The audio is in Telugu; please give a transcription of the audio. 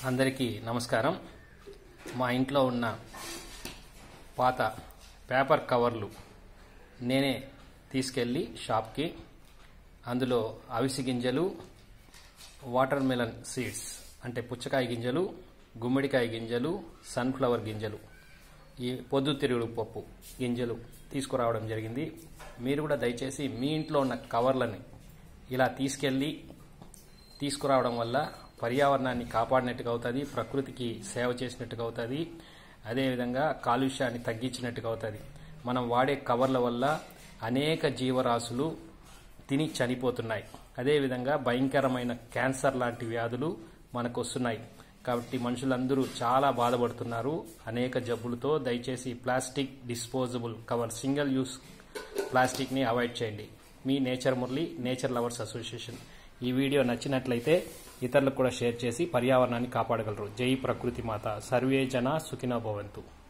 అందరికీ నమస్కారం మా ఇంట్లో ఉన్న పాత పేపర్ కవర్లు నేనే తీసుకెళ్ళి షాప్కి అందులో అవిసి గింజలు వాటర్ మెలన్ సీడ్స్ అంటే పుచ్చకాయ గింజలు గుమ్మడికాయ గింజలు సన్ఫ్లవర్ గింజలు ఈ పొద్దుతిరుగుడు పప్పు గింజలు తీసుకురావడం జరిగింది మీరు కూడా దయచేసి మీ ఇంట్లో ఉన్న కవర్లని ఇలా తీసుకెళ్ళి తీసుకురావడం వల్ల పర్యావరణాన్ని కాపాడినట్టుగా అవుతుంది ప్రకృతికి సేవ చేసినట్టుగా అవుతుంది అదేవిధంగా కాలుష్యాన్ని తగ్గించినట్టుగా అవుతుంది మనం వాడే కవర్ల వల్ల అనేక జీవరాశులు తిని చనిపోతున్నాయి అదేవిధంగా భయంకరమైన క్యాన్సర్ లాంటి వ్యాధులు మనకు వస్తున్నాయి కాబట్టి మనుషులందరూ చాలా బాధపడుతున్నారు అనేక జబ్బులతో దయచేసి plastic disposable cover single use ప్లాస్టిక్ని అవాయిడ్ చేయండి మీ nature Murali nature lovers association ఈ వీడియో నచ్చినట్లయితే ఇతరులకు కూడా షేర్ చేసి పర్యావరణాన్ని కాపాడగలరు జై ప్రకృతి మాత సర్వే జన సుఖినో భవంతు